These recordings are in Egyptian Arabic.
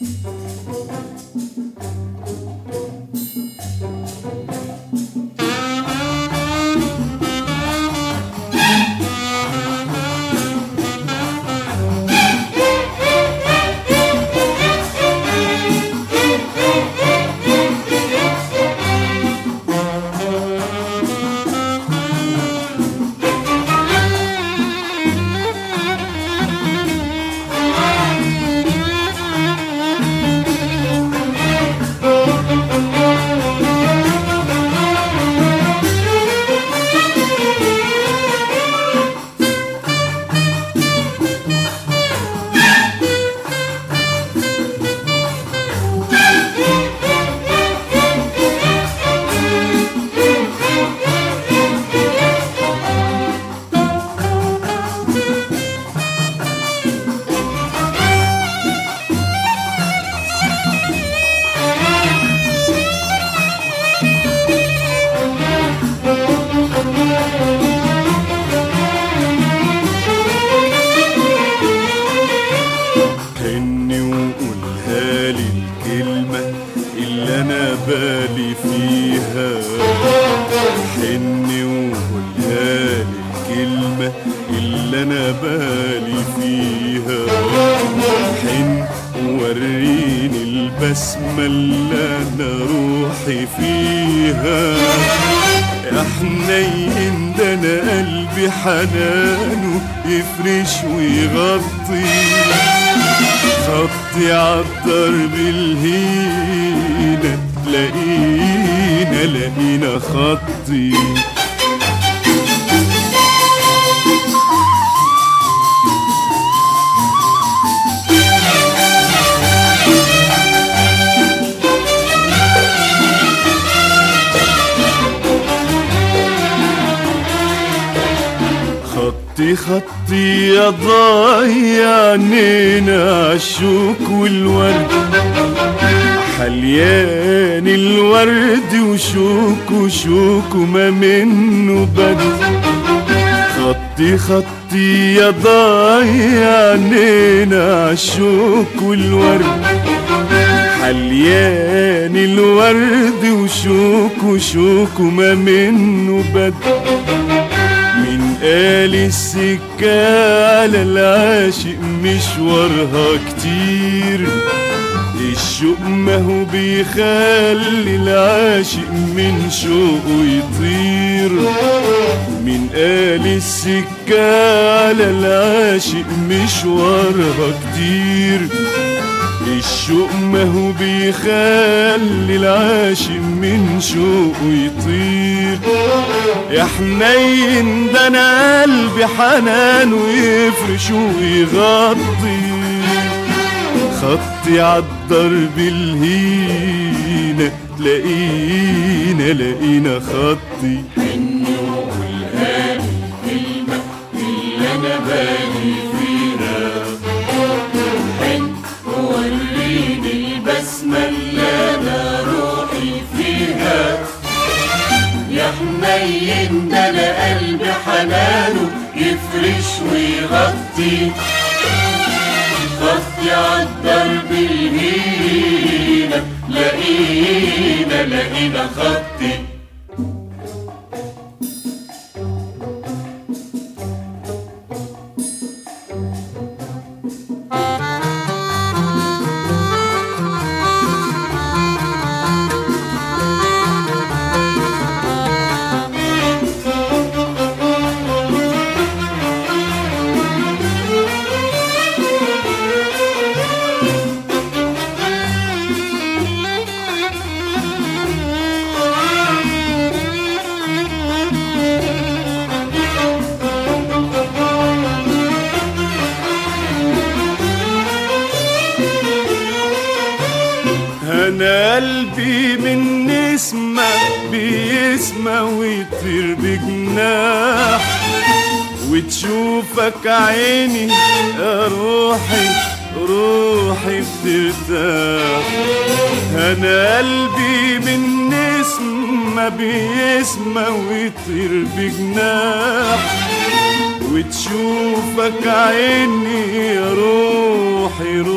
حني وقولها لي الكلمة اللي أنا بالي فيها حني وقولها لي الكلمة اللي أنا بالي فيها حن وريني البسمة اللي أنا روحي فيها يا حنين ده أنا قلبي حنانه يفرش ويغطي خطي عالدرب الهينة لقينا لقينا خطي خطي خطي يا ضايع عينينا عالشوك والورد حليان الورد وشوك وشوك وما منه بد خطي خطي يا ضايع عينينا عالشوك والورد حليان الورد وشوك وشوك وما منه بد من قال السكة على العاشق مشوارها كتير الشوق ما هو بيخلي العاشق من شوقه يطير من قال السكة على العاشق مشوارها كتير الشوق ما هو بيخلي العاشق من شوقه يطير يا حنين ده انا قلبي حنان ويفرش ويغطي خطي عالدرب الهينة لقينا لقينا خطي حني وقولها لي الكلمة اللي أنا بالي فيها حن وريني البسمة اللي أنا روحي فيها يا حنين ده أنا قلبي حنانه يفرش ويغطي خطي عالدرب الهينة لقينا لقينا خطي انا قلبي من نسمة بيسمة ويطير بجناح وتشوفك عيني يا روحي روحي بترتاح انا قلبي من نسمة بيسمة ويطير بجناح وتشوفك عيني يا روحي روحي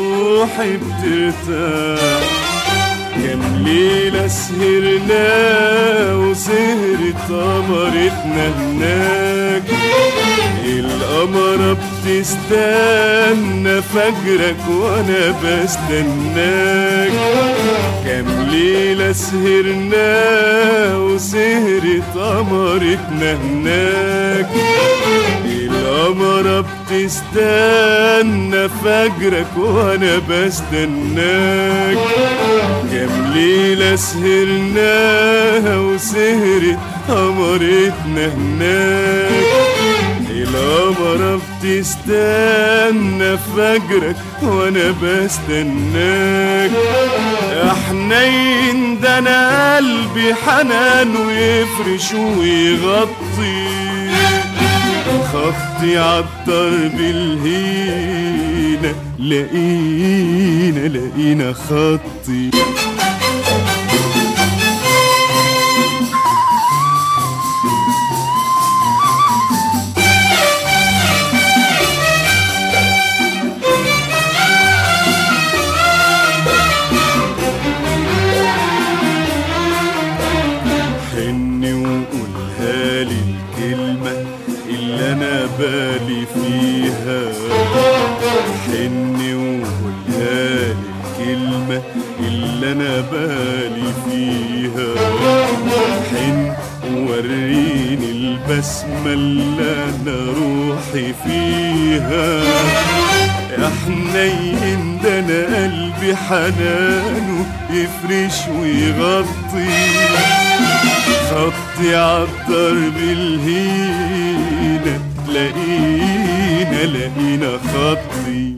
روحي بترتاح كم ليلة سهرنا وسهرت قمرتنا هناك القمرة بتستنى فجرك وانا بستناك كم ليلة سهرنا وسهرت قمرتنا هناك القمرة بتستنى فجرك وانا بستناك كم ليلة سهرناها وسهرت قمرتنا هناك القمرة بتستنى فجرك وانا بستناك يا حنين ده انا قلبي حنان ويفرش ويغطي خطي عالدرب الهينة لقينا لقينا خطي حني وقولها لي الكلمة اللي أنا بالي فيها حني وقولها لي الكلمة اللي أنا بالي فيها حن وريني البسمة اللي أنا روحي فيها يا حنين ده أنا قلبي حنان يفرش ويغطي خطي عالدرب الهينة لقينا لقينا خطي